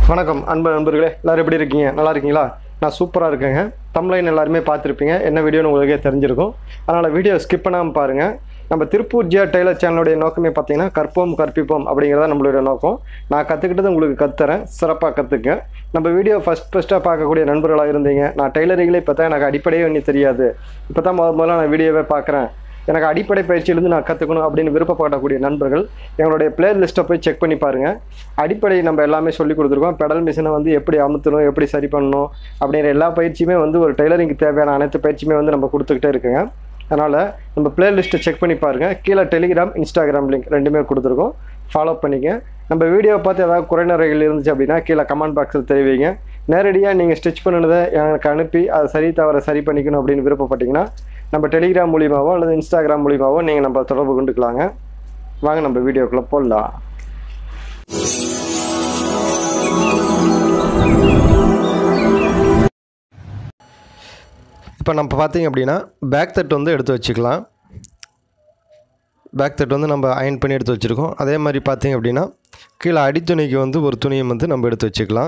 வணக்கம் அன்பு நண்பர்களே எல்லாரும் எப்படி இருக்கீங்க நல்லா இருக்கீங்களா நான் சூப்பராக இருக்கேங்க தமிழைன் எல்லாருமே பார்த்துருப்பீங்க என்ன வீடியோன்னு உங்களுக்கே தெரிஞ்சிருக்கும் அதனால் வீடியோ ஸ்கிப் பண்ணாமல் பாருங்கள் நம்ம திருப்பூர் ஜியா டெய்லர் சேனலுடைய நோக்கமே பார்த்தீங்கன்னா கற்போம் கற்பிப்போம் அப்படிங்கிறத நம்மளுடைய நோக்கம் நான் கற்றுக்கிட்டது உங்களுக்கு கத்துறேன் சிறப்பாக கற்றுக்க நம்ம வீடியோ ஃபஸ்ட் ஃபஸ்ட்டாக பார்க்கக்கூடிய நண்பர்களாக இருந்தீங்க நான் டெய்லரிங்லேயே இப்போ தான் எனக்கு அடிப்படையே ஒன்றும் தெரியாது இப்போ தான் முதல் முதல்ல நான் வீடியோவே பார்க்குறேன் எனக்கு அடிப்படை பயிற்சியிலேருந்து நான் கற்றுக்கணும் அப்படின்னு விருப்பப்படக்கூடிய நண்பர்கள் எங்களுடைய பிளேலிஸ்ட்டை போய் செக் பண்ணி பாருங்கள் அடிப்படை நம்ம எல்லாமே சொல்லி கொடுத்துருக்கோம் பெடல் மிஷினை வந்து எப்படி அமுத்தணும் எப்படி சரி பண்ணணும் அப்படிங்கிற எல்லா பயிற்சியுமே வந்து ஒரு டெய்லரிங்க்கு தேவையான அனைத்து பயிற்சியுமே வந்து நம்ம கொடுத்துக்கிட்டே இருக்குங்க அதனால் நம்ம பிளேலிஸ்ட்டை செக் பண்ணி பாருங்கள் கீழே டெலிகிராம் இன்ஸ்டாகிராம் லிங்க் ரெண்டுமே கொடுத்துருக்கோம் ஃபாலோ பண்ணிக்க நம்ம வீடியோவை பார்த்து ஏதாவது குறைநிறைகள் இருந்துச்சு அப்படின்னா கீழே கமெண்ட் பாக்ஸில் தெரிவிங்க நேரடியாக நீங்கள் ஸ்டிச் பண்ணினதை எனக்கு அனுப்பி அதை சரி தவற சரி பண்ணிக்கணும் அப்படின்னு விருப்பப்பட்டீங்கன்னா நம்ம டெலிகிராம் மூலியமாவோ அல்லது இன்ஸ்டாகிராம் மூலியமாவோ நீங்கள் நம்ம தொடர்பு கொண்டுக்கலாங்க வாங்க நம்ம வீடியோக்குள்ளே போடலாம் இப்போ நம்ம பார்த்தீங்க அப்படின்னா பேக் தட் வந்து எடுத்து வச்சுக்கலாம் பேக் தட் வந்து நம்ம அயன் பண்ணி எடுத்து வச்சுருக்கோம் அதே மாதிரி பார்த்தீங்க அப்படின்னா கீழே அடித்துணிக்கு வந்து ஒரு துணியை வந்து நம்ம எடுத்து வச்சுக்கலாம்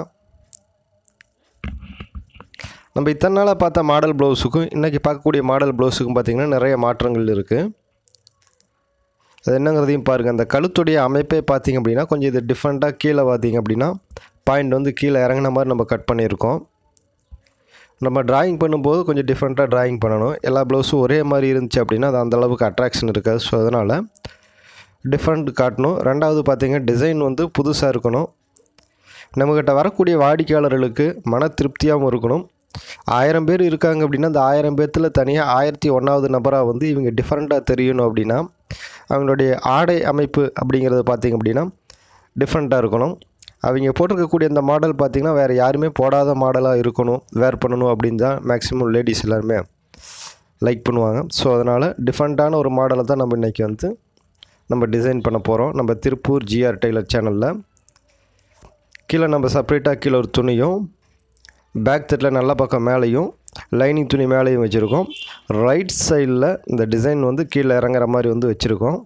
நம்ம இத்தனை நாளாக பார்த்த மாடல் ப்ளவுஸுக்கும் இன்றைக்கி பார்க்கக்கூடிய மாடல் ப்ளவுஸுக்கும் பார்த்திங்கன்னா நிறைய மாற்றங்கள் இருக்குது அது என்னங்கிறதையும் பாருங்கள் அந்த கழுத்துடைய அமைப்பே பார்த்திங்க அப்படின்னா கொஞ்சம் இது டிஃப்ரெண்ட்டாக கீழே பார்த்தீங்க அப்படின்னா பாயிண்ட் வந்து கீழே இறங்கின மாதிரி நம்ம கட் பண்ணியிருக்கோம் நம்ம டிராயிங் பண்ணும்போது கொஞ்சம் டிஃப்ரெண்ட்டாக டிராயிங் பண்ணணும் எல்லா ப்ளவுஸும் ஒரே மாதிரி இருந்துச்சு அப்படின்னா அது அந்தளவுக்கு அட்ராக்ஷன் இருக்காது ஸோ அதனால் டிஃப்ரெண்ட் காட்டணும் ரெண்டாவது பார்த்திங்க டிசைன் வந்து புதுசாக இருக்கணும் நம்மக்கிட்ட வரக்கூடிய வாடிக்கையாளர்களுக்கு மன திருப்தியாகவும் இருக்கணும் ஆயிரம் பேர் இருக்காங்க அப்படின்னா அந்த ஆயிரம் பேர்த்தில் தனியாக ஆயிரத்தி ஒன்றாவது நபராக வந்து இவங்க டிஃப்ரெண்ட்டாக தெரியணும் அப்படின்னா அவங்களுடைய ஆடை அமைப்பு அப்படிங்கிறது பார்த்திங்க அப்படின்னா டிஃப்ரெண்ட்டாக இருக்கணும் அவங்க போட்டிருக்கக்கூடிய இந்த மாடல் பார்த்திங்கன்னா வேறு யாருமே போடாத மாடலாக இருக்கணும் வேர் பண்ணணும் அப்படின்னு தான் மேக்ஸிமம் லேடிஸ் எல்லாருமே லைக் பண்ணுவாங்க ஸோ அதனால் டிஃப்ரெண்ட்டான ஒரு மாடலை தான் நம்ம இன்றைக்கி வந்து நம்ம டிசைன் பண்ண போகிறோம் நம்ம திருப்பூர் ஜிஆர் டெய்லர் சேனலில் கீழே நம்ம செப்ரேட்டாக கீழே ஒரு துணியும் பேக் தட்டில் நல்ல பக்கம் மேலேயும் லைனிங் துணி மேலேயும் வச்சுருக்கோம் ரைட் சைடில் இந்த டிசைன் வந்து கீழே இறங்குற மாதிரி வந்து வச்சுருக்கோம்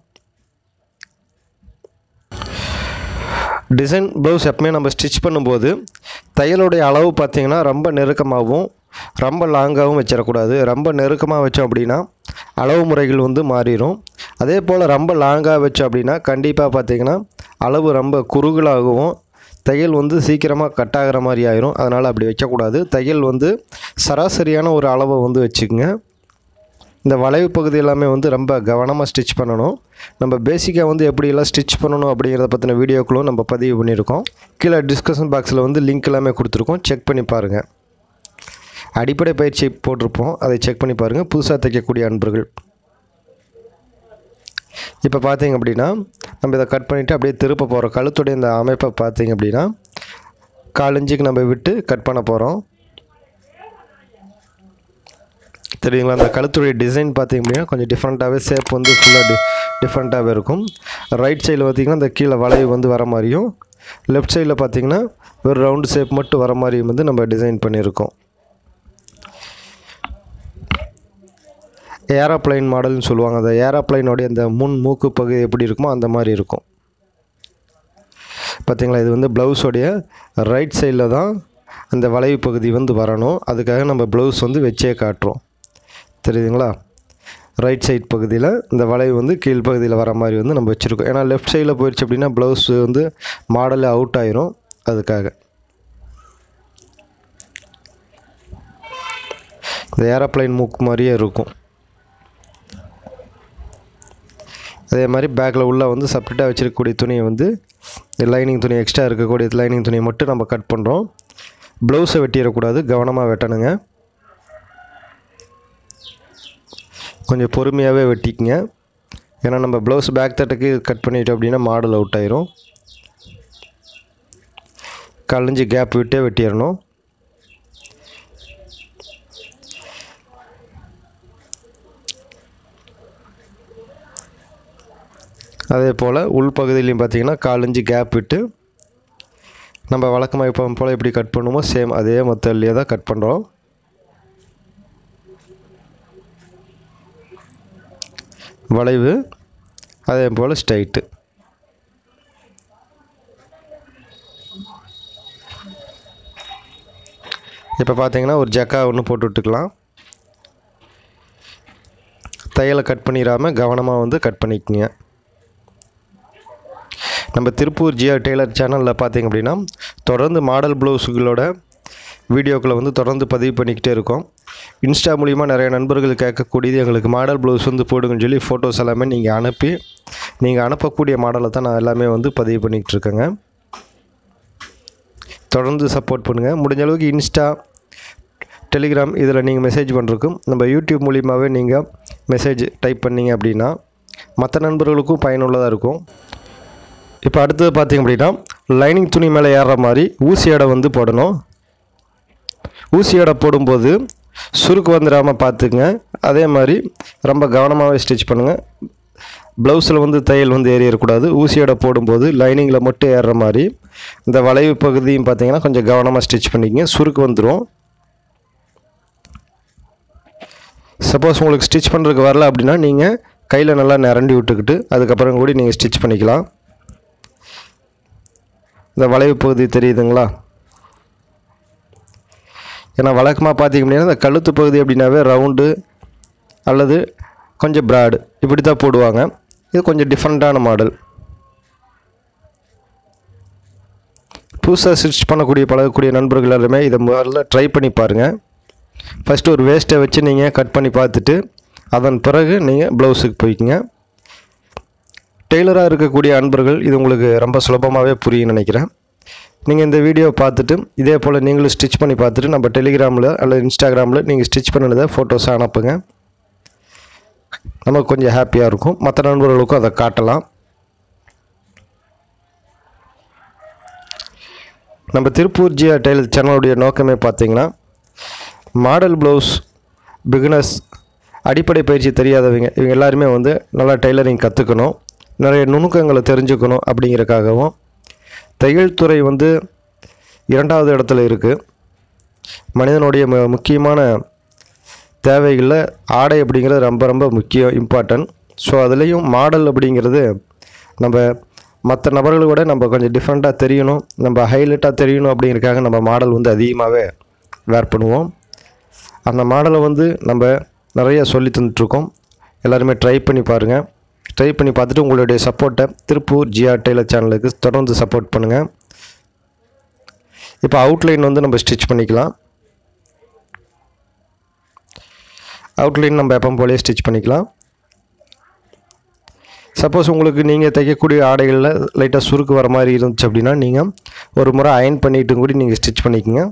டிசைன் ப்ளவுஸ் எப்பவுமே நம்ம ஸ்டிச் பண்ணும்போது தையலுடைய அளவு பார்த்திங்கன்னா ரொம்ப நெருக்கமாகவும் ரொம்ப லாங்காகவும் வச்சிடக்கூடாது ரொம்ப நெருக்கமாக வச்சோம் அப்படின்னா அளவு முறைகள் வந்து மாறிடும் அதே போல் ரொம்ப லாங்காக வச்சோம் அப்படின்னா கண்டிப்பாக பார்த்திங்கன்னா அளவு ரொம்ப குறுகலாகவும் தையல் வந்து சீக்கிரமாக கட் ஆகிற மாதிரி ஆயிரும் அதனால் அப்படி வைக்கக்கூடாது தையல் வந்து சராசரியான ஒரு அளவை வந்து வச்சுக்கோங்க இந்த வளைவு பகுதி எல்லாமே வந்து ரொம்ப கவனமாக ஸ்டிச் பண்ணணும் நம்ம பேசிக்காக வந்து எப்படியெல்லாம் ஸ்டிச் பண்ணணும் அப்படிங்கிறத பற்றின வீடியோக்களும் நம்ம பதிவு பண்ணியிருக்கோம் கீழே டிஸ்கஷன் பாக்ஸில் வந்து லிங்க் எல்லாமே கொடுத்துருக்கோம் செக் பண்ணி பாருங்கள் அடிப்படை பயிற்சி போட்டிருப்போம் அதை செக் பண்ணி பாருங்கள் புதுசாக தைக்கக்கூடிய அன்பர்கள் இப்போ பார்த்தீங்க அப்படின்னா நம்ம இதை கட் பண்ணிவிட்டு அப்படியே திருப்ப போகிறோம் கழுத்துடைய இந்த அமைப்பை பார்த்தீங்க அப்படின்னா கால் இன்ச்சுக்கு நம்ம விட்டு கட் பண்ண போகிறோம் தெரியுங்களா அந்த கழுத்துடைய டிசைன் பார்த்தீங்க அப்படின்னா கொஞ்சம் டிஃப்ரெண்ட்டாகவே ஷேப் வந்து ஃபுல்லாக டி டிஃப்ரெண்ட்டாகவே இருக்கும் ரைட் சைடில் பார்த்திங்கன்னா இந்த கீழே வளைவு வந்து வர மாதிரியும் லெஃப்ட் சைடில் பார்த்திங்கன்னா ஒரு ரவுண்டு ஷேப் மட்டும் வர மாதிரியும் வந்து நம்ம டிசைன் பண்ணியிருக்கோம் ஏரோப்ளைன் மாடல்னு சொல்லுவாங்க அந்த ஏரோப்ளைனோடைய அந்த முன் மூக்கு பகுதி எப்படி இருக்குமோ அந்த மாதிரி இருக்கும் பார்த்திங்களா இது வந்து ப்ளவுஸோடைய ரைட் சைடில் தான் அந்த வளைவு பகுதி வந்து வரணும் அதுக்காக நம்ம ப்ளவுஸ் வந்து வச்சே காட்டுறோம் தெரியுதுங்களா ரைட் சைட் பகுதியில் இந்த வளைவு வந்து கீழ் பகுதியில் வர மாதிரி வந்து நம்ம வச்சுருக்கோம் ஏன்னா லெஃப்ட் சைடில் போயிடுச்சு அப்படின்னா ப்ளவுஸ் வந்து மாடலே அவுட் ஆயிரும் அதுக்காக இந்த ஏரோப்ளைன் மூக்கு மாதிரியே இருக்கும் அதே மாதிரி பேக்கில் உள்ளே வந்து செப்ரேட்டாக வச்சுருக்கக்கூடிய துணியை வந்து லைனிங் துணி எக்ஸ்ட்ரா இருக்கக்கூடிய லைனிங் துணியை மட்டும் நம்ம கட் பண்ணுறோம் ப்ளவுஸை வெட்டிடக்கூடாது கவனமாக வெட்டணுங்க கொஞ்சம் பொறுமையாகவே வெட்டிக்கங்க ஏன்னா நம்ம ப்ளவுஸ் பேக் தட்டுக்கு கட் பண்ணிட்டோம் அப்படின்னா மாடல் அவுட் ஆயிரும் கலைஞ்சி கேப் விட்டே வெட்டிடணும் அதே போல் உள்பகுதியிலையும் பார்த்திங்கன்னா காலஞ்சு கேப் விட்டு நம்ம வழக்கமாக இப்போ போல் எப்படி கட் பண்ணுமோ சேம் அதே மெத்தட்லேயே தான் கட் பண்ணுறோம் வளைவு அதே போல் ஸ்ட்ரைட்டு இப்போ பார்த்தீங்கன்னா ஒரு ஜக்கா ஒன்று போட்டு விட்டுக்கலாம் தையலை கட் பண்ணிடாமல் கவனமாக வந்து கட் பண்ணிக்கோங்க நம்ம திருப்பூர் ஜியா டெய்லர் சேனலில் பார்த்தீங்க அப்படின்னா தொடர்ந்து மாடல் ப்ளவுஸுகளோட வீடியோக்களை வந்து தொடர்ந்து பதிவு பண்ணிக்கிட்டே இருக்கோம் இன்ஸ்டா மூலிமா நிறைய நண்பர்கள் கேட்கக்கூடியது எங்களுக்கு மாடல் ப்ளவுஸ் வந்து போடுங்கன்னு சொல்லி ஃபோட்டோஸ் எல்லாமே நீங்கள் அனுப்பி நீங்கள் அனுப்பக்கூடிய மாடலை தான் நான் எல்லாமே வந்து பதிவு பண்ணிக்கிட்டு இருக்கேங்க தொடர்ந்து சப்போர்ட் பண்ணுங்கள் முடிஞ்ச அளவுக்கு இன்ஸ்டா டெலிகிராம் இதில் நீங்கள் மெசேஜ் பண்ணுறதுக்கும் நம்ம யூடியூப் மூலியமாகவே நீங்கள் மெசேஜ் டைப் பண்ணீங்க அப்படின்னா மற்ற நண்பர்களுக்கும் பயனுள்ளதாக இருக்கும் இப்போ அடுத்தது பார்த்தீங்க அப்படின்னா லைனிங் துணி மேலே ஏறுற மாதிரி ஊசி எடை வந்து போடணும் ஊசி எடை போடும்போது சுருக்கு வந்துடாமல் பார்த்துக்குங்க அதே மாதிரி ரொம்ப கவனமாகவே ஸ்டிச் பண்ணுங்கள் ப்ளவுஸில் வந்து தையல் வந்து ஏறிடக்கூடாது ஊசி எடை போடும்போது லைனிங்கில் மட்டும் ஏறுற மாதிரி இந்த வளைவு பகுதியும் பார்த்தீங்கன்னா கொஞ்சம் கவனமாக ஸ்டிச் பண்ணிக்கங்க சுருக்கு வந்துடும் சப்போஸ் உங்களுக்கு ஸ்டிச் பண்ணுறதுக்கு வரல அப்படின்னா நீங்கள் கையில் நல்லா நிரண்டி விட்டுக்கிட்டு அதுக்கப்புறம் கூட நீங்கள் ஸ்டிச் பண்ணிக்கலாம் இந்த வளைவு பகுதி தெரியுதுங்களா ஏன்னா வழக்கமாக பார்த்தீங்க அப்படின்னா இந்த கழுத்து பகுதி அப்படின்னாவே ரவுண்டு அல்லது கொஞ்சம் ப்ராடு இப்படி தான் போடுவாங்க இது கொஞ்சம் டிஃப்ரெண்ட்டான மாடல் புதுசாக ஸ்டிச் பண்ணக்கூடிய பழகக்கூடிய நண்பர்கள் எல்லாருமே இதை முதல்ல ட்ரை பண்ணி பாருங்கள் ஃபஸ்ட்டு ஒரு வேஸ்ட்டை வச்சு நீங்கள் கட் பண்ணி பார்த்துட்டு அதன் பிறகு நீங்கள் ப்ளவுஸுக்கு போய்க்குங்க டெய்லராக இருக்கக்கூடிய அன்பர்கள் இது உங்களுக்கு ரொம்ப சுலபமாகவே புரியும்னு நினைக்கிறேன் நீங்கள் இந்த வீடியோ பார்த்துட்டு இதே போல் நீங்களும் ஸ்டிச் பண்ணி பார்த்துட்டு நம்ம டெலிகிராமில் அல்லது இன்ஸ்டாகிராமில் நீங்கள் ஸ்டிச் பண்ணினதை ஃபோட்டோஸை அனுப்புங்க நமக்கு கொஞ்சம் ஹாப்பியாக இருக்கும் மற்ற நண்பர்களுக்கும் அதை காட்டலாம் நம்ம திருப்பூர் ஜியா டெய்லர் சேனலுடைய நோக்கமே பார்த்தீங்கன்னா மாடல் ப்ளவுஸ் பிகினர்ஸ் அடிப்படை பயிற்சி தெரியாதவங்க இவங்க எல்லாருமே வந்து நல்லா டெய்லரிங் கற்றுக்கணும் நிறைய நுணுக்கங்களை தெரிஞ்சுக்கணும் அப்படிங்கிறக்காகவும் தையல் துறை வந்து இரண்டாவது இடத்துல இருக்குது மனிதனுடைய மு முக்கியமான தேவைகளில் ஆடை அப்படிங்கிறது ரொம்ப ரொம்ப முக்கியம் இம்பார்ட்டன்ட் ஸோ அதுலேயும் மாடல் அப்படிங்கிறது நம்ம மற்ற நபர்களை விட நம்ம கொஞ்சம் டிஃப்ரெண்ட்டாக தெரியணும் நம்ம ஹைலைட்டாக தெரியணும் அப்படிங்கிறதுக்காக நம்ம மாடல் வந்து அதிகமாகவே வேர் பண்ணுவோம் அந்த மாடலை வந்து நம்ம நிறைய சொல்லி தந்துட்டுருக்கோம் எல்லாருமே ட்ரை பண்ணி பாருங்கள் ட்ரை பண்ணி பார்த்துட்டு உங்களுடைய சப்போர்ட்டை திருப்பூர் ஜிஆ டெய்லர் சேனலுக்கு தொடர்ந்து சப்போர்ட் பண்ணுங்கள் இப்போ அவுட்லைன் வந்து நம்ம ஸ்டிச் பண்ணிக்கலாம் அவுட்லைன் நம்ம எப்போ போலே ஸ்டிச் பண்ணிக்கலாம் சப்போஸ் உங்களுக்கு நீங்கள் தைக்கக்கூடிய ஆடைகளில் லைட்டாக சுருக்கு வர மாதிரி இருந்துச்சு அப்படின்னா நீங்கள் ஒரு முறை அயன் பண்ணிவிட்டு கூட நீங்கள் ஸ்டிச் பண்ணிக்கோங்க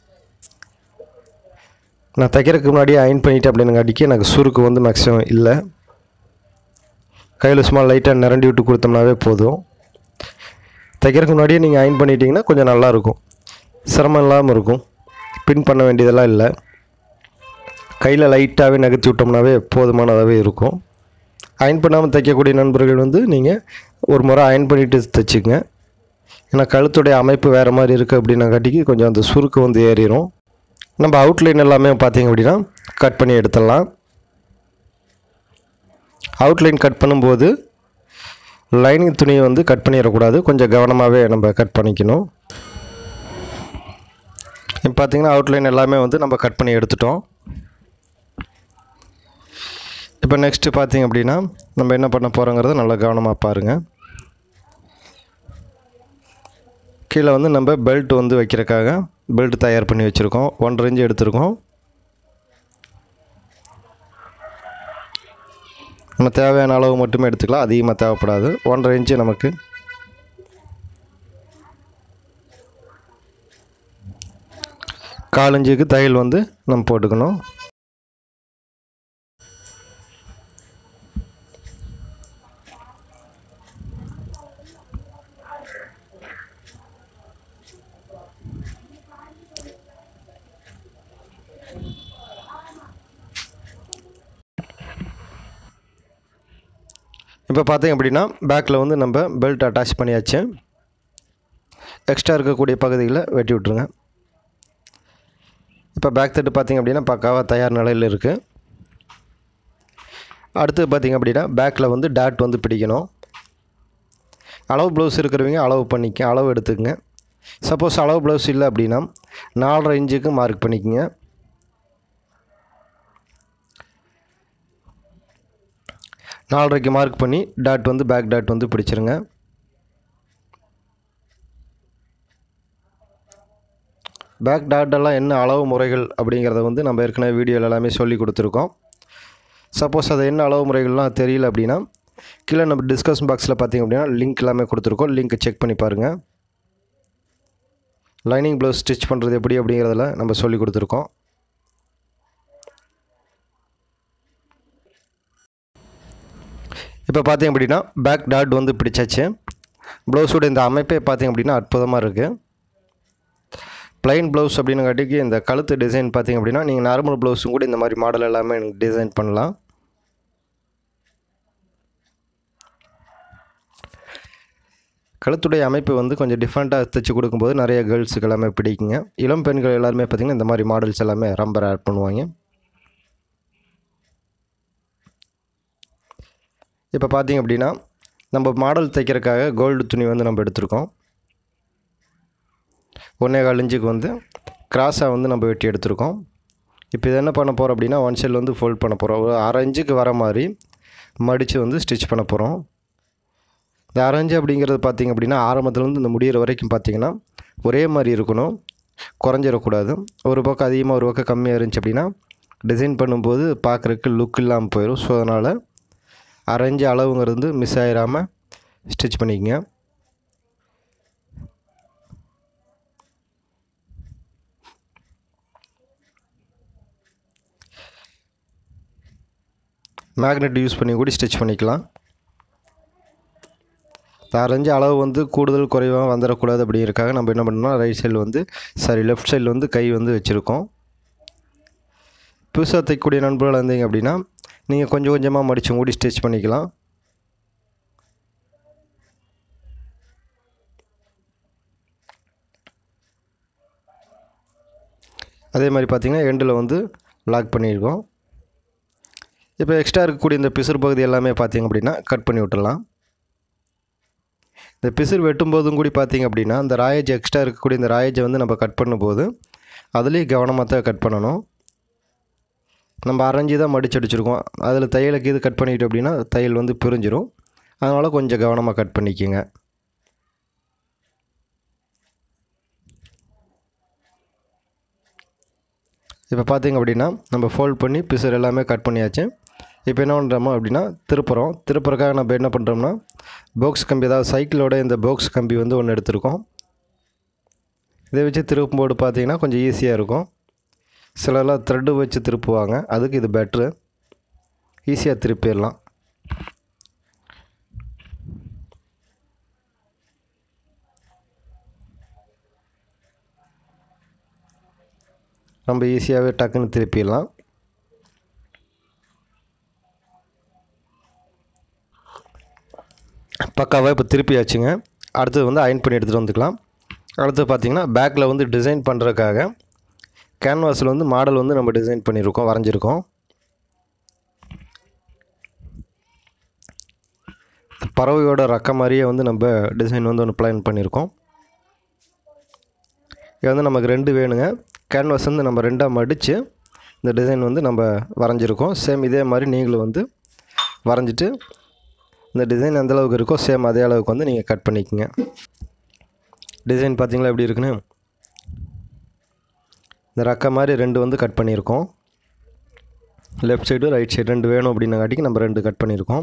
நான் தைக்கிறதுக்கு முன்னாடியே அயன் பண்ணிட்டேன் அப்படின்னுங்காட்டிக்கு எனக்கு சுருக்கு வந்து மேக்ஸிமம் இல்லை கையில் சும்மா லைட்டாக நிரண்டி விட்டு கொடுத்தோம்னாவே போதும் தைக்கிறதுக்கு முன்னாடியே நீங்கள் அயன் பண்ணிட்டீங்கன்னா கொஞ்சம் நல்லாயிருக்கும் சிரமம் இல்லாமல் இருக்கும் பின் பண்ண வேண்டியதெல்லாம் இல்லை கையில் லைட்டாகவே நகர்த்தி விட்டோம்னாவே போதுமானதாகவே இருக்கும் அயன் பண்ணாமல் தைக்கக்கூடிய நண்பர்கள் வந்து நீங்கள் ஒரு முறை அயன் பண்ணிவிட்டு தைச்சிக்கங்க ஏன்னா கழுத்துடைய அமைப்பு வேறு மாதிரி இருக்குது அப்படின்னாங்காட்டிக்கு கொஞ்சம் அந்த சுருக்கு வந்து ஏறிடும் நம்ம அவுட்லைன் எல்லாமே பார்த்தீங்க அப்படின்னா கட் பண்ணி எடுத்துடலாம் அவுட்லைன் கட் பண்ணும்போது லைனிங் துணியை வந்து கட் பண்ணிடக்கூடாது கொஞ்சம் கவனமாகவே நம்ம கட் பண்ணிக்கணும் இப்போ பார்த்தீங்கன்னா அவுட்லைன் எல்லாமே வந்து நம்ம கட் பண்ணி எடுத்துட்டோம் இப்போ நெக்ஸ்ட்டு பார்த்தீங்க அப்படின்னா நம்ம என்ன பண்ண போகிறோங்கிறத நல்லா கவனமாக பாருங்கள் கீழே வந்து நம்ம பெல்ட் வந்து வைக்கிறதுக்காக பெல்ட் தயார் பண்ணி வச்சுருக்கோம் ஒன்றரை இன்ச்சு எடுத்திருக்கோம் நம்ம தேவையான அளவு மட்டுமே எடுத்துக்கலாம் அதிகமாக தேவைப்படாது ஒன்றரை இன்ச்சு நமக்கு கால் இன்ச்சுக்கு தையல் வந்து நம்ம போட்டுக்கணும் இப்போ பார்த்தீங்க அப்படின்னா பேக்கில் வந்து நம்ம பெல்ட் அட்டாச் பண்ணியாச்சு எக்ஸ்ட்ரா இருக்கக்கூடிய பகுதிகளை வெட்டி விட்ருங்க இப்போ பேக் தட்டு பார்த்தீங்க அப்படின்னா பக்காவாக தயார் நிலையில் இருக்குது அடுத்து பார்த்தீங்க அப்படின்னா பேக்கில் வந்து டாட் வந்து பிடிக்கணும் அளவு ப்ளவுஸ் இருக்கிறவங்க அளவு பண்ணிக்க அளவு எடுத்துக்கங்க சப்போஸ் அளவு ப்ளவுஸ் இல்லை அப்படின்னா நாலரை இன்ச்சுக்கு மார்க் பண்ணிக்கோங்க நாலரைக்கு மார்க் பண்ணி டாட் வந்து பேக் டாட் வந்து பிடிச்சிருங்க பேக் டாட்டெல்லாம் என்ன அளவு முறைகள் அப்படிங்கிறத வந்து நம்ம ஏற்கனவே வீடியோவில் எல்லாமே சொல்லி கொடுத்துருக்கோம் சப்போஸ் அது என்ன அளவு முறைகள்லாம் தெரியல அப்படின்னா கீழே நம்ம டிஸ்கஷன் பாக்ஸில் பார்த்தீங்க அப்படின்னா லிங்க் எல்லாமே கொடுத்துருக்கோம் லிங்க்கை செக் பண்ணி பாருங்கள் லைனிங் ப்ளவுஸ் ஸ்டிச் பண்ணுறது எப்படி அப்படிங்கிறதுல நம்ம சொல்லி கொடுத்துருக்கோம் இப்போ பார்த்தீங்க அப்படின்னா பேக் டாட் வந்து பிடிச்சாச்சு ப்ளவுஸோட இந்த அமைப்பே பார்த்தீங்க அப்படின்னா அற்புதமாக இருக்குது ப்ளைன் ப்ளவுஸ் அப்படின்னங்காட்டிக்கு இந்த கழுத்து டிசைன் பார்த்தீங்க அப்படின்னா நீங்கள் நார்மல் ப்ளவுஸும் கூட இந்த மாதிரி மாடல் எல்லாமே எனக்கு டிசைன் பண்ணலாம் கழுத்துடைய அமைப்பு வந்து கொஞ்சம் டிஃப்ரெண்ட்டாக தைச்சு கொடுக்கும்போது நிறைய கேர்ள்ஸுக்கு எல்லாமே பிடிக்குங்க இளம் பெண்கள் எல்லாருமே பார்த்திங்கன்னா இந்த மாதிரி மாடல்ஸ் எல்லாமே ரம்பர் ஆட் பண்ணுவாங்க இப்போ பார்த்தீங்க அப்படின்னா நம்ம மாடல் தைக்கிறதுக்காக கோல்டு துணி வந்து நம்ம எடுத்திருக்கோம் ஒன்றே கால் இன்ச்சுக்கு வந்து கிராஸாக வந்து நம்ம வெட்டி எடுத்திருக்கோம் இப்போ இது என்ன பண்ண போகிறோம் அப்படின்னா ஒன் சைடில் வந்து ஃபோல்ட் பண்ண போகிறோம் ஒரு அரை இன்ச்சுக்கு வர மாதிரி மடித்து வந்து ஸ்டிச் பண்ண போகிறோம் இந்த அரைஞ்சு அப்படிங்கிறது பார்த்திங்க அப்படின்னா ஆரம்பத்துலேருந்து இந்த முடிகிற வரைக்கும் பார்த்திங்கன்னா ஒரே மாதிரி இருக்கணும் குறைஞ்சிடக்கூடாது ஒரு பக்கம் அதிகமாக ஒரு பக்கம் கம்மியாக இருந்துச்சு அப்படின்னா டிசைன் பண்ணும்போது பார்க்குறதுக்கு லுக் இல்லாமல் போயிடும் ஸோ அதனால் அரைஞ்சு அளவுங்கிறது மிஸ் ஆகிடாமல் ஸ்டிச் பண்ணிக்கங்க மேக்னெட் யூஸ் பண்ணி கூட ஸ்டிச் பண்ணிக்கலாம் அரைஞ்ச அளவு வந்து கூடுதல் குறைவாக வந்துடக்கூடாது அப்படிங்கிறக்காக நம்ம என்ன பண்ணோம்னா ரைட் சைடில் வந்து சாரி லெஃப்ட் சைடில் வந்து கை வந்து வச்சுருக்கோம் புதுசாக தைக்கக்கூடிய நண்பர்கள் இருந்தீங்க அப்படின்னா நீங்கள் கொஞ்சம் கொஞ்சமாக மடித்து கூடி ஸ்டிச் பண்ணிக்கலாம் அதே மாதிரி பார்த்திங்கன்னா எண்டில் வந்து லாக் பண்ணியிருக்கோம் இப்போ எக்ஸ்ட்ரா இருக்கக்கூடிய இந்த பிசுறு பகுதி எல்லாமே பார்த்திங்க அப்படின்னா கட் பண்ணி விட்டுடலாம் இந்த பிசுறு வெட்டும்போதும் கூடி பார்த்திங்க அப்படின்னா இந்த ராயேஜ் எக்ஸ்ட்ரா இருக்கக்கூடிய இந்த ராயேஜை வந்து நம்ம கட் பண்ணும்போது அதுலேயும் கவனமாக தான் கட் பண்ணணும் நம்ம அரைஞ்சி தான் மடிச்சு அடிச்சிருக்கோம் அதில் தையலுக்கு இது கட் பண்ணிக்கிட்டு அப்படின்னா தையல் வந்து பிரிஞ்சிரும் அதனால் கொஞ்சம் கவனமாக கட் பண்ணிக்கோங்க இப்போ பார்த்திங்க அப்படின்னா நம்ம ஃபோல்ட் பண்ணி பிசர் எல்லாமே கட் பண்ணியாச்சு இப்போ என்ன பண்ணுறோமோ அப்படின்னா திருப்புறோம் திருப்புறக்காக நம்ம என்ன பண்ணுறோம்னா பாக்ஸ் கம்பி அதாவது சைக்கிளோட இந்த பாக்ஸ் கம்பி வந்து ஒன்று எடுத்திருக்கோம் இதை வச்சு திருப்பும்போது பார்த்தீங்கன்னா கொஞ்சம் ஈஸியாக இருக்கும் சிலர்லாம் த்ரெட்டு வச்சு திருப்புவாங்க அதுக்கு இது பெட்ரு ஈஸியாக திருப்பிடலாம் ரொம்ப ஈஸியாகவே டக்குன்னு திருப்பிடலாம் பக்காவாக இப்போ திருப்பியாச்சுங்க அடுத்தது வந்து அயன் பண்ணி எடுத்துகிட்டு வந்துக்கலாம் அடுத்து பார்த்திங்கன்னா பேக்கில் வந்து டிசைன் பண்ணுறதுக்காக கேன்வாஸில் வந்து மாடல் வந்து நம்ம டிசைன் பண்ணியிருக்கோம் வரைஞ்சிருக்கோம் பறவையோட ரக்க மாதிரியே வந்து நம்ம டிசைன் வந்து ஒன்று பிளான் பண்ணியிருக்கோம் இது வந்து நமக்கு ரெண்டு வேணுங்க கேன்வாஸ் வந்து நம்ம ரெண்டாக மடித்து இந்த டிசைன் வந்து நம்ம வரைஞ்சிருக்கோம் சேம் இதே மாதிரி நீங்களும் வந்து வரைஞ்சிட்டு இந்த டிசைன் எந்த அளவுக்கு இருக்கோ சேம் அதே அளவுக்கு வந்து நீங்கள் கட் பண்ணிக்கோங்க டிசைன் பார்த்தீங்களா எப்படி இருக்குன்னு இந்த ரக்க மாதிரி ரெண்டு வந்து கட் பண்ணியிருக்கோம் லெஃப்ட் சைடு ரைட் சைடு ரெண்டு வேணும் அப்படின்னங்காட்டிக்கு நம்ம ரெண்டு கட் பண்ணியிருக்கோம்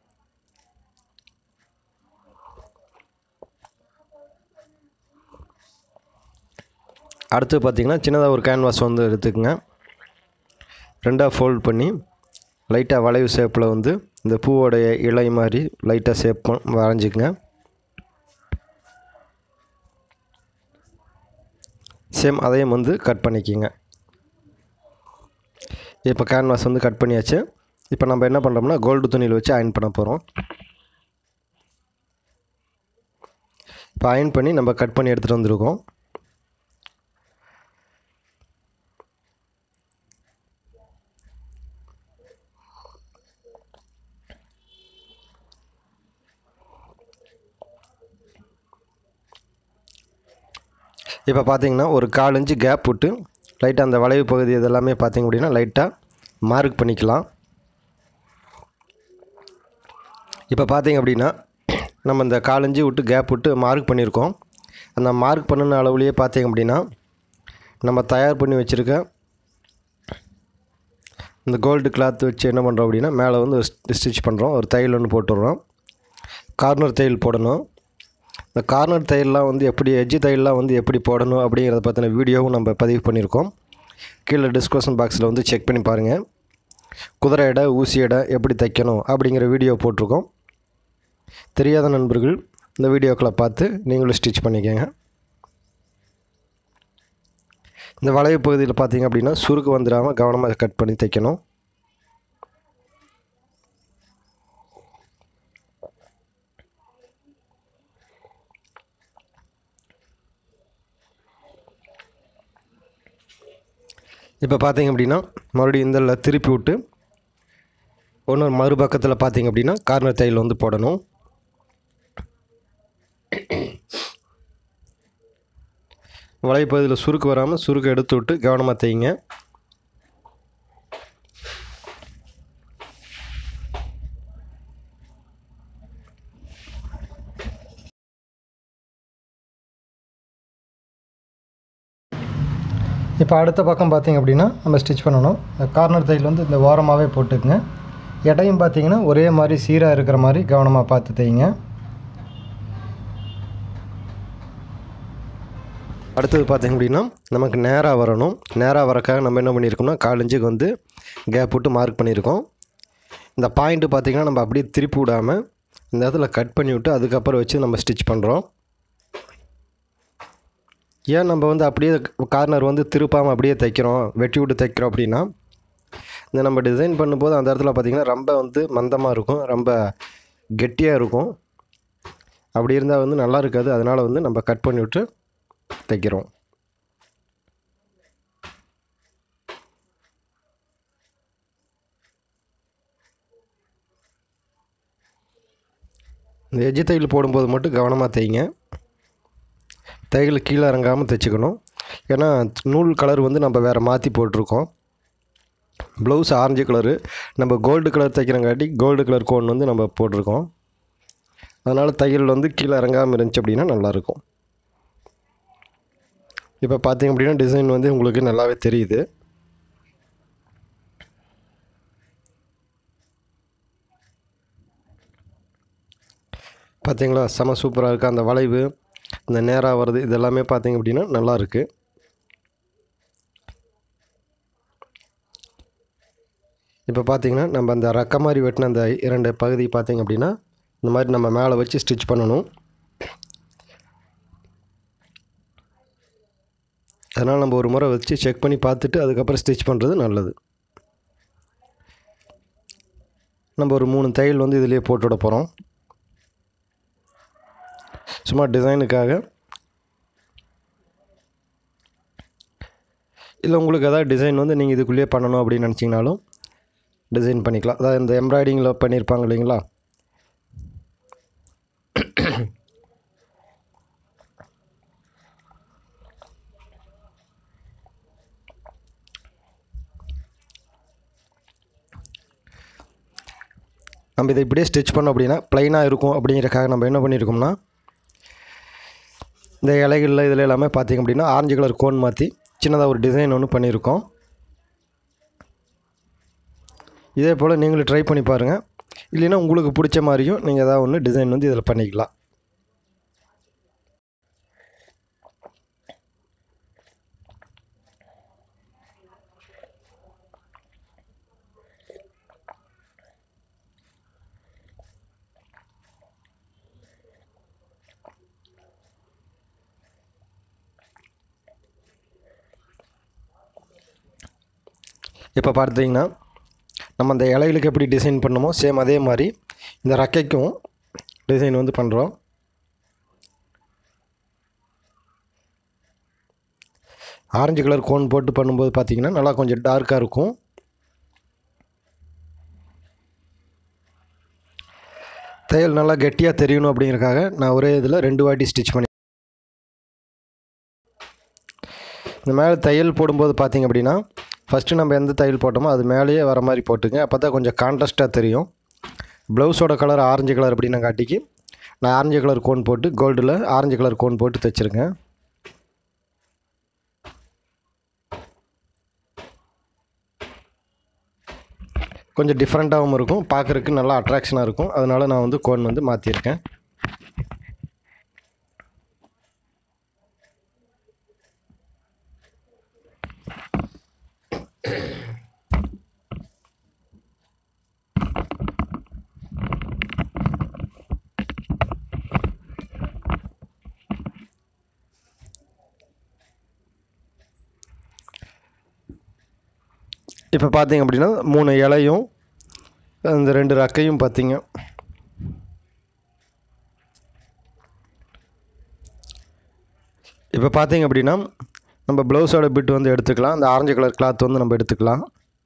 அடுத்து பார்த்திங்கன்னா சின்னதாக ஒரு கேன்வாஸ் வந்து எடுத்துக்கோங்க ரெண்டாக ஃபோல்ட் பண்ணி லைட்டாக வளைவு ஷேப்பில் வந்து இந்த பூவோடைய இலை மாதிரி லைட்டாக ஷேப் வரைஞ்சிக்கங்க சேம் அதையும் வந்து கட் பண்ணிக்கிங்க இப்போ கேன்வாஸ் வந்து கட் பண்ணியாச்சு இப்போ நம்ம என்ன பண்ணுறோம்னா கோல்டு துணியில் வச்சு அயன் பண்ண போகிறோம் இப்போ அயன் பண்ணி நம்ம கட் பண்ணி எடுத்துகிட்டு வந்திருக்கோம் இப்போ பார்த்தீங்கன்னா ஒரு கால் இன்ச்சு கேப் விட்டு லைட்டாக அந்த வளைவு பகுதி இதெல்லாமே பார்த்தீங்க அப்படின்னா லைட்டாக மார்க் பண்ணிக்கலாம் இப்போ பார்த்தீங்க அப்படின்னா நம்ம இந்த கால் இன்ச்சு விட்டு கேப் விட்டு மார்க் பண்ணியிருக்கோம் அந்த மார்க் பண்ணின அளவுலேயே பார்த்தீங்க அப்படின்னா நம்ம தயார் பண்ணி வச்சுருக்க இந்த கோல்டு கிளாத் வச்சு என்ன பண்ணுறோம் அப்படின்னா மேலே வந்து ஸ்டிச் பண்ணுறோம் ஒரு தையல் ஒன்று போட்டுடுறோம் கார்னர் தையல் போடணும் இந்த கார்னர் தையல்லாம் வந்து எப்படி எஜ்ஜு தையல்லாம் வந்து எப்படி போடணும் அப்படிங்கிறத பற்றின வீடியோவும் நம்ம பதிவு பண்ணியிருக்கோம் கீழே டிஸ்கிரிப்ஷன் பாக்ஸில் வந்து செக் பண்ணி பாருங்கள் குதிரை எடை ஊசி எடை எப்படி தைக்கணும் அப்படிங்கிற வீடியோ போட்டிருக்கோம் தெரியாத நண்பர்கள் இந்த வீடியோக்களை பார்த்து நீங்களும் ஸ்டிச் பண்ணிக்கோங்க இந்த வளைவு பகுதியில் பார்த்தீங்க அப்படின்னா சுருக்கு வந்துடாமல் கவனமாக கட் பண்ணி தைக்கணும் இப்போ பார்த்தீங்க அப்படின்னா மறுபடியும் இந்த திருப்பி விட்டு ஒன்று மறுபக்கத்தில் பார்த்தீங்க அப்படின்னா கார்னர் தையல் வந்து போடணும் வலைப்பகுதியில் சுருக்கு வராமல் சுருக்கு எடுத்து விட்டு கவனமாக தைங்க இப்போ அடுத்த பக்கம் பார்த்தீங்க அப்படின்னா நம்ம ஸ்டிச் பண்ணணும் இந்த கார்னர் தையல் வந்து இந்த ஓரமாகவே போட்டுக்குங்க எடையும் பார்த்தீங்கன்னா ஒரே மாதிரி சீராக இருக்கிற மாதிரி கவனமாக பார்த்து தைங்க அடுத்தது பார்த்தீங்க அப்படின்னா நமக்கு நேராக வரணும் நேராக வரக்காக நம்ம என்ன பண்ணியிருக்கோம்னா காலஞ்சுக்கு வந்து கேப் விட்டு மார்க் பண்ணியிருக்கோம் இந்த பாயிண்ட்டு பார்த்திங்கன்னா நம்ம அப்படியே திருப்பி விடாமல் இந்த இடத்துல கட் பண்ணி விட்டு அதுக்கப்புறம் வச்சு நம்ம ஸ்டிச் பண்ணுறோம் ஏன் நம்ம வந்து அப்படியே கார்னர் வந்து திருப்பாமல் அப்படியே தைக்கிறோம் வெட்டி விட்டு தைக்கிறோம் அப்படின்னா இந்த நம்ம டிசைன் பண்ணும்போது அந்த இடத்துல பார்த்திங்கன்னா ரொம்ப வந்து மந்தமாக இருக்கும் ரொம்ப கெட்டியாக இருக்கும் அப்படி இருந்தால் வந்து நல்லா இருக்காது அதனால் வந்து நம்ம கட் பண்ணி விட்டு தைக்கிறோம் இந்த எஜ்ஜு தையல் போடும்போது மட்டும் கவனமாக தைங்க தையல் கீழே இறங்காமல் தைச்சிக்கணும் ஏன்னா நூல் கலர் வந்து நம்ம வேறு மாற்றி போட்டிருக்கோம் ப்ளவுஸ் ஆரஞ்சு கலரு நம்ம கோல்டு கலர் தைக்கிறங்காட்டி கோல்டு கலர் கோன் வந்து நம்ம போட்டிருக்கோம் அதனால் தையல் வந்து கீழே இறங்காமல் இருந்துச்சு அப்படின்னா நல்லாயிருக்கும் இப்போ பார்த்தீங்க அப்படின்னா டிசைன் வந்து உங்களுக்கு நல்லாவே தெரியுது பார்த்தீங்களா செம சூப்பராக இருக்குது அந்த வளைவு இந்த நேராக வருது இது எல்லாமே பார்த்தீங்க அப்படின்னா நல்லா இருக்குது இப்போ பார்த்தீங்கன்னா நம்ம அந்த ரக்க மாதிரி வெட்டின அந்த இரண்டு பகுதி பார்த்தீங்க அப்படின்னா இந்த மாதிரி நம்ம மேலே வச்சு ஸ்டிச் பண்ணணும் அதனால் நம்ம ஒரு முறை வச்சு செக் பண்ணி பார்த்துட்டு அதுக்கப்புறம் ஸ்டிச் பண்ணுறது நல்லது நம்ம ஒரு மூணு தையல் வந்து இதிலேயே போட்டு விட போகிறோம் சும்மா டிசைனுக்காக இல்லை உங்களுக்கு எதாவது டிசைன் வந்து நீங்கள் இதுக்குள்ளேயே பண்ணணும் அப்படின்னு நினச்சிங்கனாலும் டிசைன் பண்ணிக்கலாம் அதாவது இந்த எம்ப்ராய்டிங்கில் பண்ணியிருப்பாங்க இல்லைங்களா நம்ம இதை இப்படியே ஸ்டிச் பண்ணோம் அப்படின்னா ப்ளைனாக இருக்கும் அப்படிங்கிறக்காக நம்ம என்ன பண்ணியிருக்கோம்னா இந்த இலைகளில் இதில் எல்லாமே பார்த்திங்க அப்படின்னா ஆரஞ்சு கலர் கோன் மாற்றி சின்னதாக ஒரு டிசைன் ஒன்று பண்ணியிருக்கோம் இதே போல் நீங்களும் ட்ரை பண்ணி பாருங்கள் இல்லைன்னா உங்களுக்கு பிடிச்ச மாதிரியும் நீங்கள் ஏதாவது ஒன்று டிசைன் வந்து இதில் பண்ணிக்கலாம் இப்போ பார்த்தீங்கன்னா நம்ம அந்த இலைகளுக்கு எப்படி டிசைன் பண்ணமோ சேம் அதே மாதிரி இந்த ரெக்கைக்கும் டிசைன் வந்து பண்ணுறோம் ஆரஞ்சு கலர் கோன் போட்டு பண்ணும்போது பார்த்தீங்கன்னா நல்லா கொஞ்சம் டார்க்காக இருக்கும் தையல் நல்லா கெட்டியாக தெரியணும் அப்படிங்கிறக்காக நான் ஒரே இதில் ரெண்டு வாட்டி ஸ்டிச் பண்ணி இந்த மேலே தையல் போடும்போது பார்த்திங்க அப்படின்னா ஃபஸ்ட்டு நம்ம எந்த தையல் போட்டோமோ அது மேலேயே வர மாதிரி போட்டுங்க அப்போ தான் கொஞ்சம் கான்ட்ராஸ்ட்டாக தெரியும் ப்ளவுஸோட கலர் ஆரஞ்சு கலர் அப்படின்னு காட்டிக்கு நான் ஆரஞ்சு கலர் கோன் போட்டு கோல்டில் ஆரஞ்சு கலர் கோன் போட்டு தைச்சிருக்கேன் கொஞ்சம் டிஃப்ரெண்ட்டாகவும் இருக்கும் பார்க்குறதுக்கு நல்லா அட்ராக்ஷனாக இருக்கும் அதனால் நான் வந்து கோன் வந்து மாற்றிருக்கேன் இப்போ பார்த்தீங்க அப்படின்னா மூணு இலையும் அந்த ரெண்டு ரக்கையும் பார்த்தீங்க இப்போ பார்த்தீங்க அப்படின்னா நம்ம ப்ளவுஸோட பிட் வந்து எடுத்துக்கலாம் அந்த ஆரஞ்சு கலர் கிளாத் வந்து நம்ம எடுத்துக்கலாம்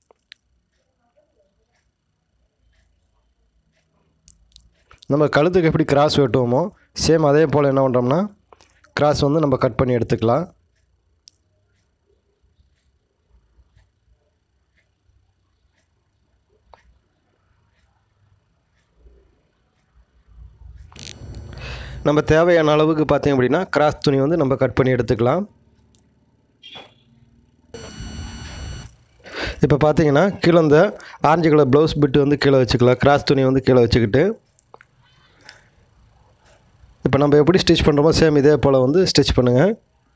நம்ம கழுத்துக்கு எப்படி கிராஸ் வெட்டுவோமோ சேம் அதே போல் என்ன பண்ணுறோம்னா கிராஸ் வந்து நம்ம கட் பண்ணி எடுத்துக்கலாம் நம்ம தேவையான அளவுக்கு பார்த்தீங்க அப்படின்னா கிராஸ் துணி வந்து நம்ம கட் பண்ணி எடுத்துக்கலாம் இப்போ பார்த்தீங்கன்னா கீழே இந்த ஆரஞ்சு கலர் ப்ளவுஸ் பிட்டு வந்து கீழே வச்சுக்கலாம் கிராஸ் துணி வந்து கீழே வச்சுக்கிட்டு இப்போ நம்ம எப்படி ஸ்டிச் பண்ணுறோமோ சேம் இதே போல் வந்து ஸ்டிச் பண்ணுங்கள்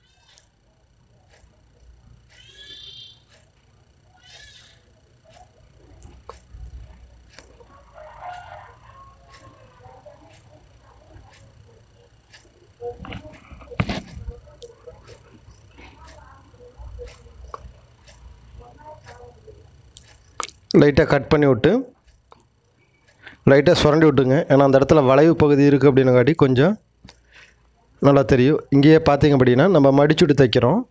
லைட்டாக கட் பண்ணி விட்டு லைட்டாக சுரண்டி விட்டுங்க ஏன்னா அந்த இடத்துல வளைவு பகுதி இருக்குது அப்படின்னங்காட்டி கொஞ்சம் நல்லா தெரியும் இங்கேயே பார்த்தீங்க அப்படின்னா நம்ம மடிச்சுட்டு தைக்கிறோம்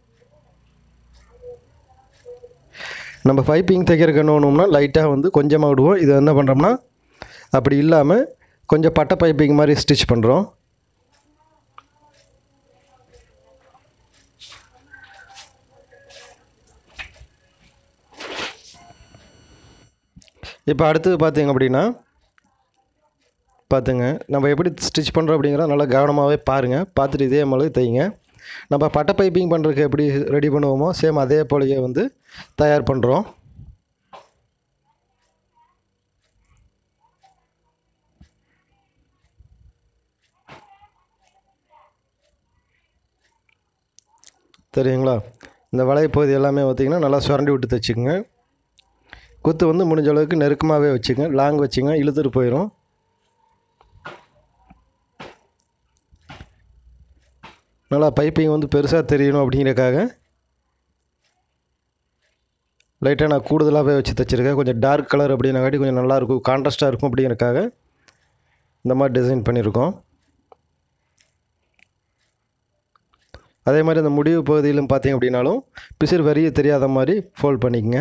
நம்ம பைப்பிங் தைக்கிறதுக்கு என்ன பண்ணுவோம்னா லைட்டாக வந்து கொஞ்சமாக விடுவோம் இது என்ன பண்ணுறோம்னா அப்படி இல்லாமல் கொஞ்சம் பட்டை பைப்பிங் மாதிரி ஸ்டிச் பண்ணுறோம் இப்போ அடுத்தது பார்த்தீங்க அப்படின்னா பார்த்துங்க நம்ம எப்படி ஸ்டிச் பண்ணுறோம் அப்படிங்கிறத நல்லா கவனமாகவே பாருங்கள் பார்த்துட்டு இதே மாதிரி தைங்க நம்ம பட்டை பைப்பிங் பண்ணுறதுக்கு எப்படி ரெடி பண்ணுவோமோ சேம் அதே போலயே வந்து தயார் பண்ணுறோம் தெரியுங்களா இந்த வளையப்பகுதி எல்லாமே பார்த்திங்கன்னா நல்லா சுரண்டி விட்டு தைச்சிக்கங்க குத்து வந்து முடிஞ்ச அளவுக்கு நெருக்கமாகவே வச்சுங்க லாங் வச்சுங்க இழுத்துட்டு போயிடும் நல்லா பைப்பிங் வந்து பெருசாக தெரியணும் அப்படிங்கிறக்காக லைட்டாக நான் கூடுதலாகவே வச்சு தைச்சிருக்கேன் கொஞ்சம் டார்க் கலர் அப்படின்னாக்காட்டி கொஞ்சம் நல்லாயிருக்கும் கான்ட்ராஸ்ட்டாக இருக்கும் அப்படிங்கிறக்காக இந்த மாதிரி டிசைன் பண்ணியிருக்கோம் அதே மாதிரி அந்த முடிவு பகுதியிலும் பார்த்தீங்க அப்படின்னாலும் பிசிறு வரிய தெரியாத மாதிரி ஃபோல்ட் பண்ணிக்கங்க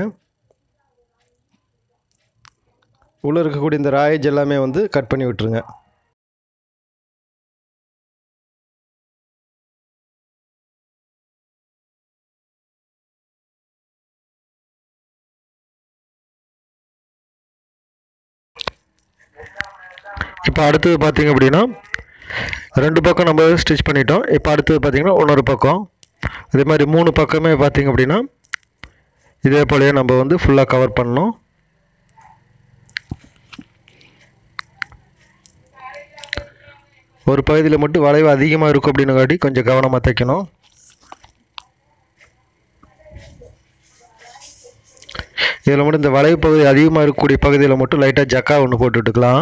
உள்ளே இருக்கக்கூடிய இந்த ராயேஜ் எல்லாமே வந்து கட் பண்ணி விட்டுருங்க இப்போ அடுத்தது பார்த்தீங்க அப்படின்னா ரெண்டு பக்கம் நம்ம ஸ்டிச் பண்ணிட்டோம் இப்போ அடுத்தது பார்த்தீங்கன்னா இன்னொரு பக்கம் அதே மாதிரி மூணு பக்கமே பார்த்தீங்க அப்படின்னா இதே போலயே நம்ம வந்து ஃபுல்லாக கவர் பண்ணணும் ஒரு பகுதியில் மட்டும் வளைவு அதிகமாக இருக்கும் அப்படின்னங்காட்டி கொஞ்சம் கவனமாக தைக்கணும் இதில் மட்டும் இந்த வளைவு பகுதி அதிகமாக இருக்கக்கூடிய பகுதியில் மட்டும் லைட்டாக ஜக்கா ஒன்று போட்டு விட்டுக்கலாம்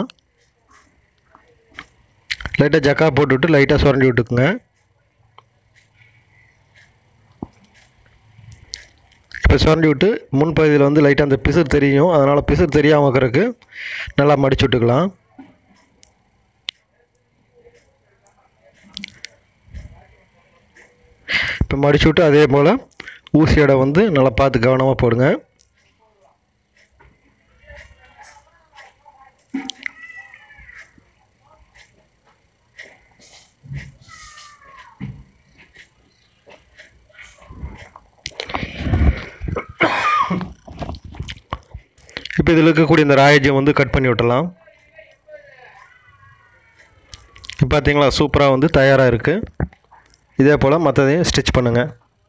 லைட்டாக ஜக்கா போட்டுவிட்டு லைட்டாக சுரண்டி விட்டுக்குங்க இப்போ சுரண்டி விட்டு முன் பகுதியில் வந்து லைட்டாக அந்த பிசுறு தெரியும் அதனால் பிசுறு தெரியாமல் இருக்கிறதுக்கு நல்லா மடிச்சு விட்டுக்கலாம் இப்போ மடிச்சு விட்டு அதே போல் ஊசியோட வந்து நல்லா பார்த்து கவனமாக போடுங்க இப்போ இதில் இருக்கக்கூடிய இந்த ராயஜம் வந்து கட் பண்ணி விட்டலாம் இப்போ பார்த்தீங்களா சூப்பராக வந்து தயாராக இருக்குது இதே போல் மற்றதையும் ஸ்டிச் பண்ணுங்கள்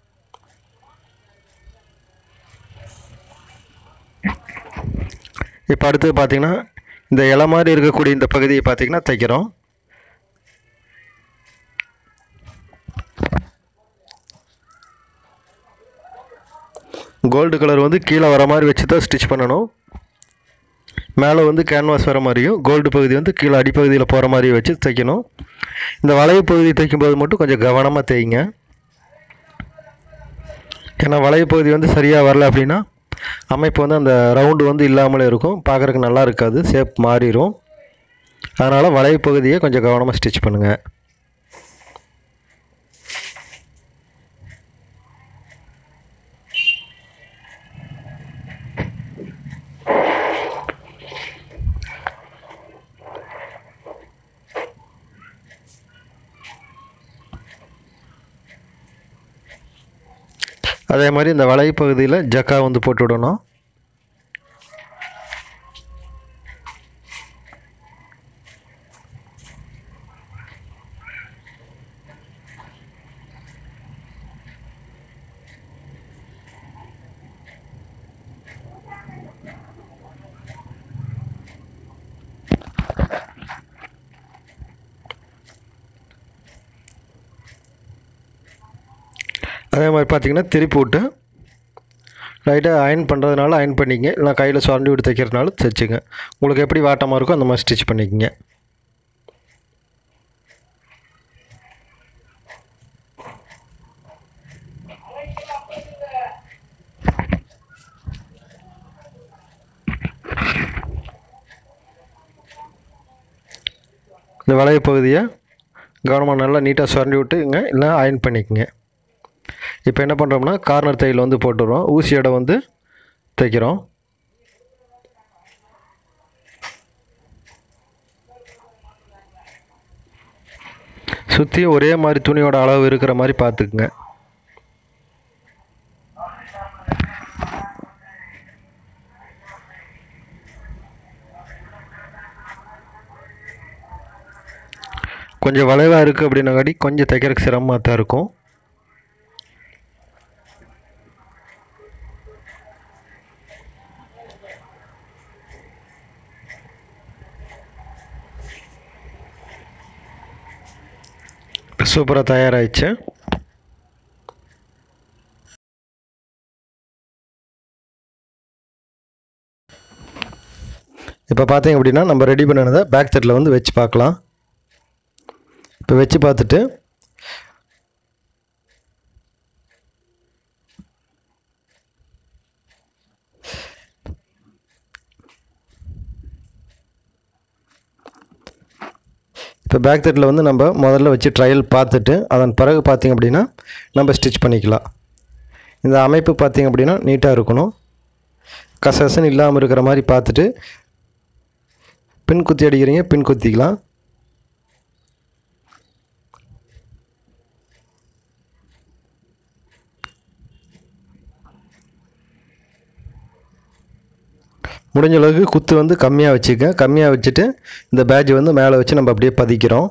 இப்போ அடுத்தது பார்த்தீங்கன்னா இந்த இலை மாதிரி இருக்கக்கூடிய இந்த பகுதியை பார்த்தீங்கன்னா தைக்கிறோம் கோல்டு கலர் வந்து கீழே வர மாதிரி வச்சு தான் ஸ்டிச் பண்ணணும் மேலே வந்து கேன்வாஸ் வர மாதிரியும் கோல்டு பகுதி வந்து கீழே அடிப்பகுதியில் போகிற மாதிரி வச்சு தைக்கணும் இந்த வளைவு பகுதி தைக்கும்போது மட்டும் கொஞ்சம் கவனமாக தைங்க ஏன்னா வளைவு பகுதி வந்து சரியாக வரல அப்படின்னா அமைப்பு வந்து அந்த ரவுண்டு வந்து இல்லாமலே இருக்கும் பார்க்குறதுக்கு நல்லா இருக்காது ஷேப் மாறிடும் அதனால் வளைவு பகுதியை கொஞ்சம் கவனமாக ஸ்டிச் பண்ணுங்கள் அதே மாதிரி இந்த வலை பகுதியில் ஜக்கா வந்து போட்டு விடணும் அதே மாதிரி பார்த்தீங்கன்னா திருப்பி விட்டு லைட்டாக அயன் பண்ணுறதுனால அயன் பண்ணிக்கங்க இல்லை கையில் சுரண்டி விட்டு தைக்கிறதுனால தைச்சுங்க உங்களுக்கு எப்படி வாட்டமாக இருக்கோ அந்த மாதிரி ஸ்டிச் பண்ணிக்கங்க இந்த வளைய பகுதியை கவனமாக நல்லா நீட்டாக சுரண்டி விட்டுங்க இல்லை அயன் பண்ணிக்கங்க இப்போ என்ன பண்ணுறோம்னா கார்னர் தையல் வந்து போட்டுடுறோம் ஊசியோட வந்து தைக்கிறோம் சுற்றி ஒரே மாதிரி துணியோட அளவு இருக்கிற மாதிரி பார்த்துக்குங்க கொஞ்சம் வளைவாக இருக்குது அப்படின்னாக்காடி கொஞ்சம் தைக்கிறதுக்கு சிரமமாக தான் இருக்கும் சூப்பராக தயாராகிடுச்சு இப்போ பார்த்தீங்க அப்படின்னா நம்ம ரெடி பண்ணினதை பேக் செட்டில் வந்து வச்சு பார்க்கலாம் இப்போ வச்சு பார்த்துட்டு இப்போ பேக் செட்டில் வந்து நம்ம முதல்ல வச்சு ட்ரையல் பார்த்துட்டு அதன் பிறகு பார்த்திங்க அப்படின்னா நம்ம ஸ்டிச் பண்ணிக்கலாம் இந்த அமைப்பு பார்த்திங்க அப்படின்னா நீட்டாக இருக்கணும் கசகசன்னு இல்லாமல் இருக்கிற மாதிரி பார்த்துட்டு பின் குத்தி அடிக்கிறீங்க பின் குத்திக்கலாம் முடிஞ்ச அளவுக்கு குத்து வந்து கம்மியாக வச்சுக்க கம்மியாக வச்சுட்டு இந்த பேட்ச் வந்து மேலே வச்சு நம்ம அப்படியே பதிக்கிறோம்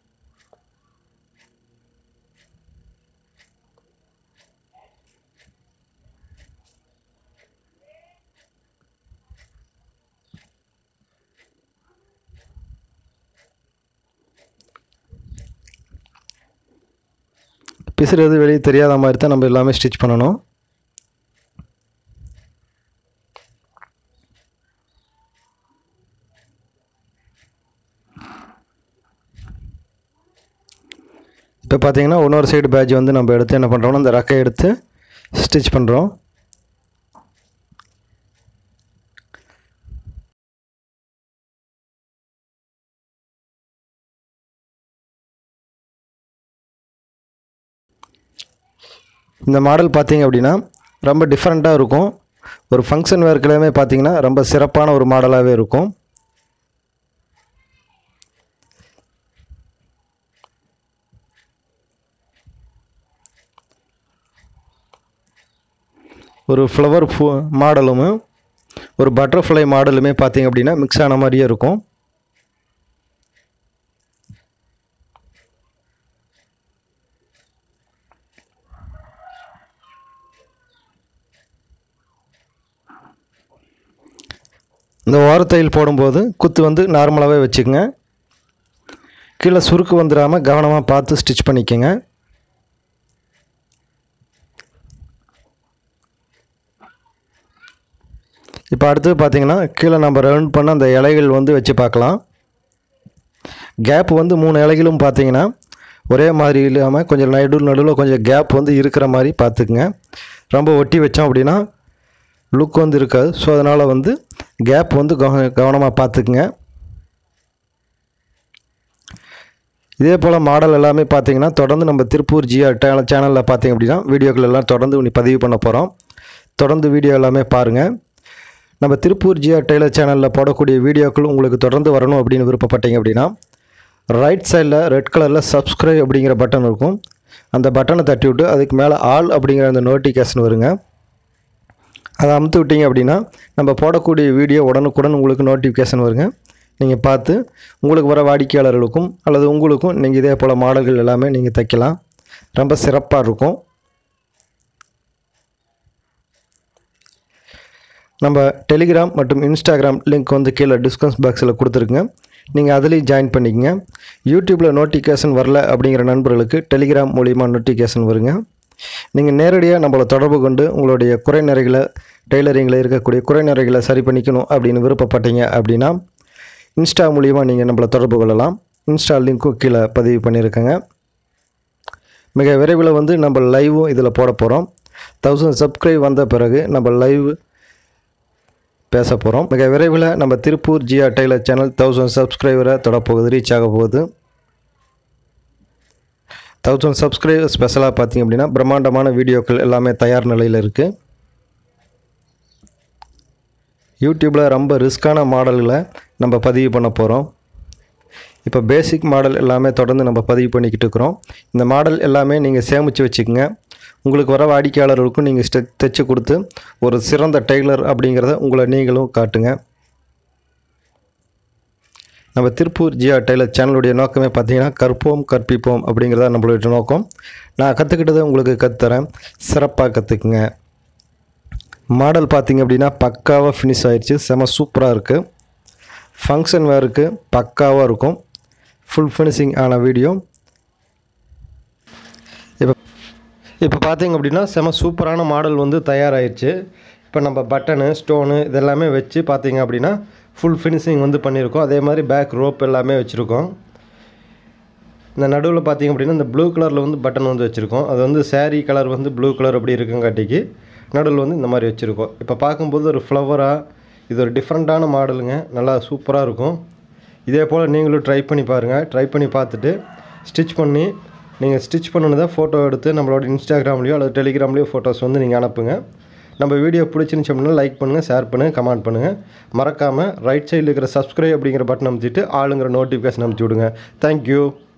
பிசுறது வெளியே தெரியாத மாதிரி தான் நம்ம எல்லாமே ஸ்டிச் பண்ணணும் இப்போ பார்த்தீங்கன்னா இன்னொரு சைடு பேட்ச் வந்து நம்ம எடுத்து என்ன பண்ணுறோம்னா இந்த ரக்கை எடுத்து ஸ்டிச் பண்ணுறோம் இந்த மாடல் பார்த்தீங்க அப்படின்னா ரொம்ப டிஃப்ரெண்ட்டாக இருக்கும் ஒரு ஃபங்க்ஷன் வேர்க்கெல்லாமே பார்த்தீங்கன்னா ரொம்ப சிறப்பான ஒரு மாடலாகவே இருக்கும் ஒரு ஃப்ளவர் பூ மாடலும் ஒரு பட்டர்ஃப்ளை மாடலுமே பார்த்தீங்க அப்படின்னா மிக்ஸ் ஆன மாதிரியே இருக்கும் இந்த ஓரத்தையில் போடும்போது குத்து வந்து நார்மலாகவே வச்சுக்கோங்க கீழே சுருக்கு வந்துடாமல் கவனமாக பார்த்து ஸ்டிச் பண்ணிக்கோங்க இப்போ அடுத்து பார்த்தீங்கன்னா கீழே நம்ம ரவுண்ட் பண்ண அந்த இலைகள் வந்து வச்சு பார்க்கலாம் கேப் வந்து மூணு இலைகளும் பார்த்தீங்கன்னா ஒரே மாதிரி இல்லாமல் கொஞ்சம் நடு நடுவில் கொஞ்சம் கேப் வந்து இருக்கிற மாதிரி பார்த்துக்குங்க ரொம்ப ஒட்டி வச்சோம் அப்படின்னா லுக் வந்து இருக்காது ஸோ அதனால் வந்து கேப் வந்து கவ கவனமாக பார்த்துக்குங்க இதே போல் மாடல் எல்லாமே பார்த்தீங்கன்னா தொடர்ந்து நம்ம திருப்பூர் ஜிஆ சேனல் சேனலில் பார்த்தீங்க அப்படின்னா வீடியோக்கள் எல்லாம் தொடர்ந்து இன்னி பதிவு பண்ண போகிறோம் தொடர்ந்து வீடியோ எல்லாமே பாருங்கள் நம்ம திருப்பூர் ஜிஆ டெய்லர் சேனலில் போடக்கூடிய வீடியோக்கள் உங்களுக்கு தொடர்ந்து வரணும் அப்படின்னு விருப்பப்பட்டீங்க அப்படின்னா ரைட் சைடில் ரெட் கலரில் சப்ஸ்கிரைப் அப்படிங்கிற பட்டன் இருக்கும் அந்த பட்டனை தட்டி விட்டு அதுக்கு மேலே ஆல் அப்படிங்கிற அந்த நோட்டிஃபிகேஷன் வருங்க அதை அமுத்து விட்டீங்க அப்படின்னா நம்ம போடக்கூடிய வீடியோ உடனுக்குடன் உங்களுக்கு நோட்டிஃபிகேஷன் வருங்க நீங்கள் பார்த்து உங்களுக்கு வர வாடிக்கையாளர்களுக்கும் அல்லது உங்களுக்கும் நீங்கள் இதே போல் மாடல்கள் எல்லாமே நீங்கள் தைக்கலாம் ரொம்ப சிறப்பாக இருக்கும் நம்ம டெலிகிராம் மற்றும் இன்ஸ்டாகிராம் லிங்க் வந்து கீழே டிஸ்கவுன்ஸ் பாக்ஸில் கொடுத்துருக்குங்க நீங்கள் அதுலேயும் ஜாயின் பண்ணிக்கங்க யூடியூப்பில் நோட்டிஃபிகேஷன் வரல அப்படிங்கிற நண்பர்களுக்கு டெலிகிராம் மூலிமா நோட்டிஃபிகேஷன் வருங்க நீங்கள் நேரடியாக நம்மளை தொடர்பு கொண்டு உங்களுடைய குறை நிறைகளை டெய்லரிங்கில் இருக்கக்கூடிய குறை நிறைகளை சரி பண்ணிக்கணும் அப்படின்னு விருப்பப்பட்டீங்க அப்படின்னா இன்ஸ்டா மூலிமா நீங்கள் நம்மளை தொடர்பு கொள்ளலாம் இன்ஸ்டா லிங்க்கும் கீழே பதிவு பண்ணியிருக்கேங்க மிக விரைவில் வந்து நம்ம லைவும் இதில் போட போகிறோம் தௌசண்ட் சப்ஸ்கிரைப் வந்த பிறகு நம்ம லைவ் பேச போகிறோம் மிக விரைவில் நம்ம திருப்பூர் ஜிஆ டெய்லர் சேனல் தௌசண்ட் சப்ஸ்கிரைபரை தொடப்போகுது ரீச் ஆக போகுது தௌசண்ட் சப்ஸ்கிரைபர் ஸ்பெஷலாக பார்த்தீங்க அப்படின்னா பிரம்மாண்டமான வீடியோக்கள் எல்லாமே தயார் நிலையில் இருக்குது யூடியூப்பில் ரொம்ப ரிஸ்க்கான மாடல்களை நம்ம பதிவு பண்ண போகிறோம் இப்போ பேசிக் மாடல் எல்லாமே தொடர்ந்து நம்ம பதிவு பண்ணிக்கிட்டு இருக்கிறோம் இந்த மாடல் எல்லாமே நீங்கள் சேமித்து வச்சுக்கோங்க உங்களுக்கு வர வாடிக்கையாளர்களுக்கும் நீங்கள் ஸ்டெ தைச்சு கொடுத்து ஒரு சிறந்த டெய்லர் அப்படிங்கிறத உங்களை நீங்களும் காட்டுங்க நம்ம திருப்பூர் ஜிஆ டெய்லர் சேனலுடைய நோக்கமே பார்த்தீங்கன்னா கற்போம் கற்பிப்போம் அப்படிங்கிறத நம்மளுடைய நோக்கம் நான் கற்றுக்கிட்டதை உங்களுக்கு கற்றுத்தரேன் சிறப்பாக கற்றுக்குங்க மாடல் பார்த்தீங்க அப்படின்னா பக்காவாக ஃபினிஷ் ஆயிடுச்சு செம சூப்பராக இருக்குது ஃபங்க்ஷன் வேருக்கு பக்காவாக இருக்கும் ஃபுல் ஃபினிஷிங் ஆன வீடியோ இப்போ இப்போ பார்த்தீங்க அப்படின்னா செம சூப்பரான மாடல் வந்து தயாராகிடுச்சு இப்போ நம்ம பட்டனு ஸ்டோனு இதெல்லாமே வச்சு பார்த்தீங்க அப்படின்னா ஃபுல் ஃபினிஷிங் வந்து பண்ணியிருக்கோம் அதே மாதிரி பேக் ரோப் எல்லாமே வச்சுருக்கோம் இந்த நடுவில் பார்த்தீங்க அப்படின்னா இந்த ப்ளூ கலரில் வந்து பட்டன் வந்து வச்சுருக்கோம் அது வந்து saree கலர் வந்து ப்ளூ கலர் அப்படி இருக்குங்காட்டிக்கு நடுவில் வந்து இந்த மாதிரி வச்சுருக்கோம் இப்போ பார்க்கும்போது ஒரு ஃப்ளவராக இது ஒரு டிஃப்ரெண்ட்டான மாடலுங்க நல்லா சூப்பராக இருக்கும் இதே போல் நீங்களும் ட்ரை பண்ணி பாருங்கள் ட்ரை பண்ணி பார்த்துட்டு ஸ்டிச் பண்ணி நீங்கள் ஸ்டிச் பண்ணினதை ஃபோட்டோ எடுத்து நம்மளோட இன்ஸ்டாகிராம்லேயோ அல்லது டெலிகிராம்லேயோ ஃபோட்டோஸ் வந்து நீங்கள் அனுப்புங்க நம்ம வீடியோ பிடிச்சிருந்துச்சு அப்படின்னா லைக் பண்ணுங்கள் ஷேர் பண்ணுங்கள் கமெண்ட் பண்ணுங்கள் மறக்காமல் ரைட் சைடில் இருக்கிற சப்ஸ்கிரைப் அப்படிங்கிற பட்டன் அமுத்திட்டு ஆளுங்கிற நோட்டிஃபிகேஷன் அமுத்தி விடுங்க தேங்க்யூ